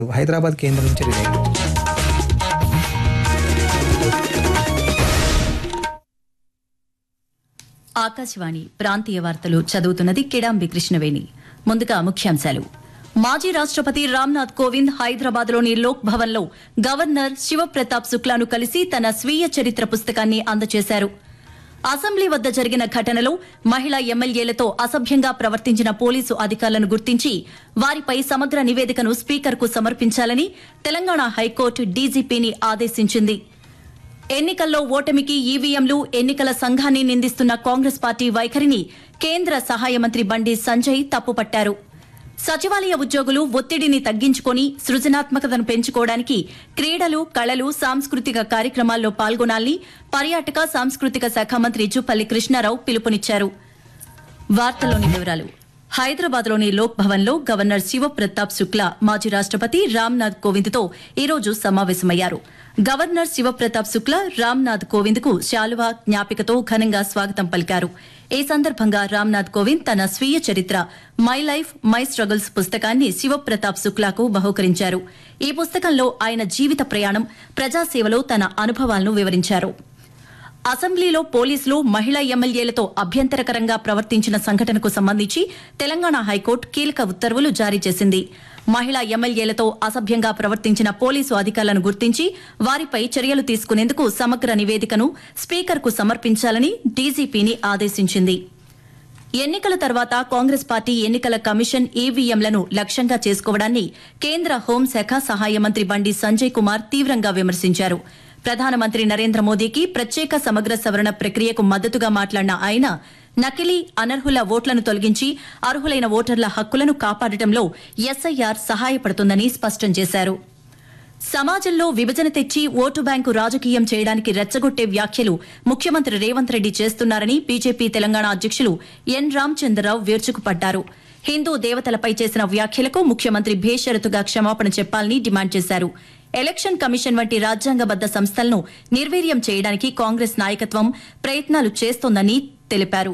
హైదరాబాద్ కేంద్రం నుంచి రిలే ఆకాశవాణి ప్రాంతీయ వార్తలు చదువుతున్నది కిడాంబి కృష్ణవేణి ముందుగా ముఖ్యాంశాలు మాజీ రాష్ట్రపతి రామ్నాథ్ కోవింద్ హైదరాబాద్లోని లోక్ భవన్లో గవర్నర్ శివప్రతాప్ శుక్లాను కలిసి తన స్వీయ చరిత్ర పుస్తకాన్ని అందజేశారు అసెంబ్లీ వద్ద జరిగిన ఘటనలో మహిళా ఎమ్మెల్యేలతో అసభ్యంగా ప్రవర్తించిన పోలీసు అధికారులను గుర్తించి వారిపై సమగ్ర నివేదికను స్పీకర్కు సమర్పించాలని తెలంగాణ హైకోర్టు డీజీపీని ఆదేశించింది ఎన్నికల్లో ఓటమికి ఈవీఎంలు ఎన్నికల సంఘాన్ని నిందిస్తున్న కాంగ్రెస్ పార్టీ వైఖరిని కేంద్ర సహాయ మంత్రి బండి సంజయ్ తప్పుపట్టారు సచివాలయ ఉద్యోగులు ఒత్తిడిని తగ్గించుకొని సృజనాత్మకతను పెంచుకోవడానికి క్రీడలు కళలు సాంస్కృతిక కార్యక్రమాల్లో పాల్గొనాలని పర్యాటక సాంస్కృతిక శాఖ మంత్రి జుపల్లి కృష్ణారావు పిలుపునిచ్చారు వార్తల్లోని వివరాలు హైదరాబాద్లోని లోక్ భవన్లో గవర్నర్ శివప్రతాప్ శుక్లా మాజీ రాష్ట్రపతి రామ్నాథ్ కోవింద్తో ఈరోజు సమావేశమయ్యారు గవర్నర్ శివప్రతాప్ శుక్లా రామ్నాథ్ కోవింద్కు శాలువా జ్ఞాపికతో ఘనంగా స్వాగతం పలికారు ఈ సందర్భంగా రామ్నాథ్ కోవింద్ తన స్వీయ చరిత్ర మై లైఫ్ మై స్ట్రగుల్స్ పుస్తకాన్ని శివప్రతాప్ శుక్లాకు బహూకరించారు ఈ పుస్తకంలో ఆయన జీవిత ప్రయాణం ప్రజాసేవలో తన అనుభవాలను వివరించారు అసెంబ్లీలో పోలీసులు మహిళా ఎమ్మెల్యేలతో అభ్యంతరకరంగా ప్రవర్తించిన సంఘటనకు సంబంధించి తెలంగాణ హైకోర్టు కీలక ఉత్తర్వులు జారీ చేసింది మహిళా ఎమ్మెల్యేలతో అసభ్యంగా ప్రవర్తించిన పోలీసు అధికారులను గుర్తించి వారిపై చర్యలు తీసుకునేందుకు సమగ్ర నివేదికను స్పీకర్కు సమర్పించాలని డీజీపీని ఆదేశించింది ఎన్నికల తర్వాత కాంగ్రెస్ పార్టీ ఎన్నికల కమిషన్ ఈవీఎంలను లక్ష్యంగా చేసుకోవడాన్ని కేంద్ర హోంశాఖ సహాయ మంత్రి బండి సంజయ్ కుమార్ తీవ్రంగా విమర్శించారు ప్రధానమంత్రి నరేంద్ర మోదీకి ప్రత్యేక సమగ్ర సవరణ ప్రక్రియకు మద్దతుగా మాట్లాడిన ఆయన నకిలీ అనర్హుల ఓట్లను తొలగించి అర్హులైన ఓటర్ల హక్కులను కాపాడటంలో ఎస్ఐఆర్ సహాయపడుతుందని స్పష్టం చేశారు సమాజంలో విభజన తెచ్చి ఓటు బ్యాంకు రాజకీయం చేయడానికి రెచ్చగొట్టే వ్యాఖ్యలు ముఖ్యమంత్రి రేవంత్ రెడ్డి చేస్తున్నారని బీజేపీ తెలంగాణ అధ్యక్షులు ఎన్ రామచంద్రరావు విరుచుకుపడ్డారు హిందూ దేవతలపై చేసిన వ్యాఖ్యలకు ముఖ్యమంత్రి భేషరతుగా క్షమాపణ చెప్పాలని డిమాండ్ చేశారు ఎలక్షన్ కమిషన్ వంటి రాజ్యాంగబద్ద సంస్థలను నిర్వీర్యం చేయడానికి కాంగ్రెస్ నాయకత్వం ప్రయత్నాలు చేస్తోందని తెలిపారు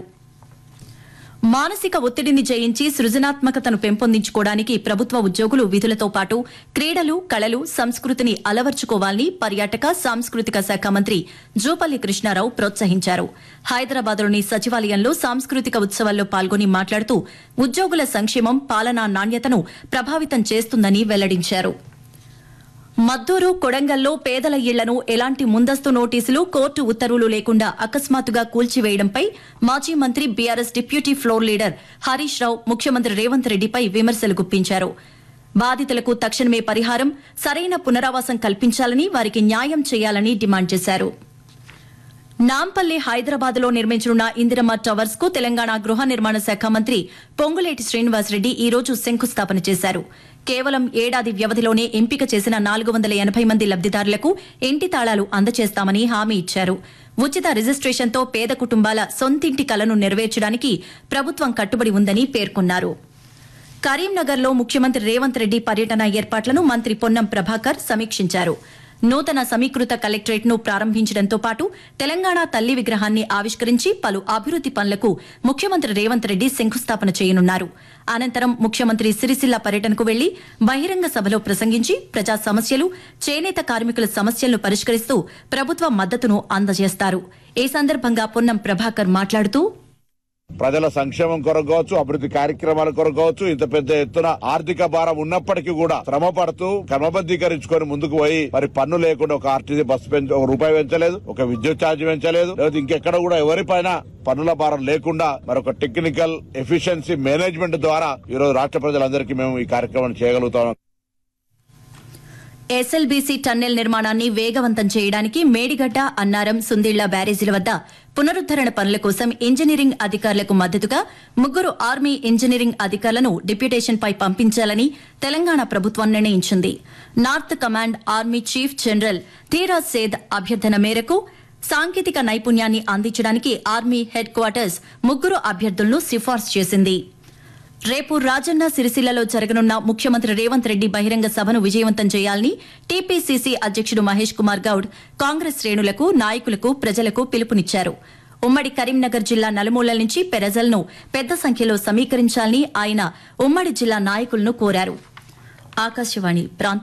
మానసిక ఒత్తిడిని జయించి సృజనాత్మకతను పెంపొందించుకోవడానికి ప్రభుత్వ ఉద్యోగులు విధులతో పాటు క్రీడలు కళలు సంస్కృతిని అలవర్చుకోవాలని పర్యాటక సాంస్కృతిక శాఖ మంత్రి జూపల్లి కృష్ణారావు ప్రోత్సహించారు హైదరాబాద్లోని సచివాలయంలో సాంస్కృతిక ఉత్సవాల్లో పాల్గొని మాట్లాడుతూ ఉద్యోగుల సంక్షేమం పాలనా నాణ్యతను ప్రభావితం చేస్తుందని వెల్లడించారు మద్దూరు కొడంగల్లో పేదల ఇళ్లను ఎలాంటి ముందస్తు నోటీసులు కోర్టు ఉత్తర్వులు లేకుండా అకస్మాత్తుగా కూల్చివేయడంపై మాజీ మంత్రి BRS deputy floor leader Harish Rao ముఖ్యమంత్రి రేవంత్ రెడ్డిపై విమర్శలు గుప్పించారు బాధితులకు తక్షణమే పరిహారం సరైన పునరావాసం కల్పించాలని వారికి న్యాయం చేయాలని డిమాండ్ చేశారు నాంపల్లి హైదరాబాద్ లో నిర్మించనున్న ఇందిరమ్మ టవర్స్ కు తెలంగాణ గృహ నిర్మాణ శాఖ మంత్రి పొంగులేటి శ్రీనివాసరెడ్డి ఈ రోజు శంకుస్థాపన చేశారు కేవలం ఏడాది వ్యవధిలోనే ఎంపిక చేసిన నాలుగు వందల ఎనభై మంది లబ్దిదారులకు ఇంటి తాళాలు అందజేస్తామని హామీ ఇచ్చారు ఉచిత రిజిస్ట్రేషన్తో పేద కుటుంబాల సొంతింటి కలను నెరవేర్చడానికి ప్రభుత్వం కట్టుబడి ఉందని పేర్కొన్నారు కరీంనగర్లో ముఖ్యమంత్రి రేవంత్ రెడ్డి పర్యటన ఏర్పాట్లను మంత్రి పొన్నం ప్రభాకర్ సమీక్షించారు నూతన సమీకృత కలెక్టరేట్ ను ప్రారంభించడంతో పాటు తెలంగాణ తల్లి విగ్రహాన్ని ఆవిష్కరించి పలు అభివృద్ది పనులకు ముఖ్యమంత్రి రేవంత్ రెడ్డి శంకుస్థాపన చేయనున్నారు అనంతరం ముఖ్యమంత్రి సిరిసిల్ల పర్యటనకు వెళ్లి బహిరంగ సభలో ప్రసంగించి ప్రజా సమస్యలు చేనేత కార్మికుల సమస్యలను పరిష్కరిస్తూ ప్రభుత్వ మద్దతును అందజేస్తారు ఈ సందర్భంగా పొన్నం ప్రభాకర్ మాట్లాడుతూ ప్రజల సంక్షేమం కొరకు కావచ్చు అభివృద్ధి కార్యక్రమాల కొరకు కావచ్చు ఇంత పెద్ద ఎత్తున ఆర్థిక భారం ఉన్నప్పటికీ కూడా శ్రమ పడుతూ క్రమబద్దీకరించుకొని ముందుకు పోయి మరి పన్ను లేకుండా ఒక ఆర్టీసీ బస్సు పెంచ ఒక రూపాయి పెంచలేదు ఒక విద్యుత్ ఛార్జ్ పెంచలేదు లేదా ఇంకెక్కడ కూడా ఎవరిపైన పన్నుల భారం లేకుండా మరొక టెక్నికల్ ఎఫిషియన్సీ మేనేజ్మెంట్ ద్వారా ఈ రోజు రాష్ట్ర ప్రజలందరికీ మేము ఈ కార్యక్రమాన్ని చేయగలుగుతాం ఎస్ఎల్బీసీ టన్నెల్ నిర్మాణాన్ని వేగవంతం చేయడానికి మేడిగడ్డ అన్నారం సుందిళ్ల బ్యారేజీల వద్ద పునరుద్దరణ పనుల కోసం ఇంజనీరింగ్ అధికారులకు మద్దతుగా ముగ్గురు ఆర్మీ ఇంజనీరింగ్ అధికారులను డిప్యూటేషన్పై పంపించాలని తెలంగాణ ప్రభుత్వం నిర్ణయించింది north command army chief general Dhiraj Seth అభ్యర్థన మేరకు సాంకేతిక నైపుణ్యాన్ని అందించడానికి ఆర్మీ హెడ్ క్వార్టర్స్ ముగ్గురు అభ్యర్థులను సిఫార్సు చేసింది రేపు రాజన్న సిరిసిల్లలో జరగనున్న ముఖ్యమంత్రి రేవంత్ రెడ్డి బహిరంగ సభను విజయవంతం చేయాలని టీపీసీసీ అధ్యక్షుడు మహేష్ కుమార్ గౌడ్ కాంగ్రెస్ శ్రేణులకు నాయకులకు ప్రజలకు పిలుపునిచ్చారు ఉమ్మడి కరీంనగర్ జిల్లా నలుమూలల నుంచి ప్రజలను పెద్ద సంఖ్యలో సమీకరించాలని ఆయన ఉమ్మడి జిల్లా నాయకులను కోరారు ఆకాశవాణి ప్రాంతీయ